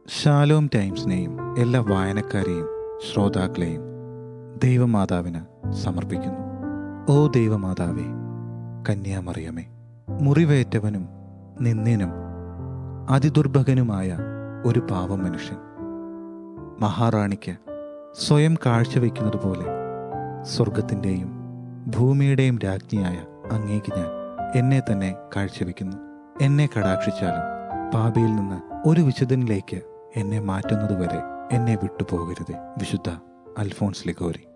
Shalom ടൈംസിനെയും എല്ലാ വായനക്കാരെയും ശ്രോതാക്കളെയും ദൈവമാതാവിന് സമർപ്പിക്കുന്നു ഓ ദൈവമാതാവേ കന്യാമറിയമേ മുറിവേറ്റവനും നിന്ദ്യനും അതിദുർഭകനുമായ ഒരു പാവം മനുഷ്യൻ മഹാറാണിക്ക് സ്വയം കാഴ്ചവെക്കുന്നത് പോലെ സ്വർഗത്തിൻ്റെയും ഭൂമിയുടെയും രാജ്ഞിയായ അങ്ങേക്ക് ഞാൻ എന്നെ തന്നെ കാഴ്ചവെക്കുന്നു എന്നെ കടാക്ഷിച്ചാലും പാപിയിൽ നിന്ന് ഒരു വിശുദ്ധനിലേക്ക് എന്നെ മാറ്റുന്നതുവരെ എന്നെ വിട്ടുപോകരുത് വിശുദ്ധ അൽഫോൺസ് ലിഗോരി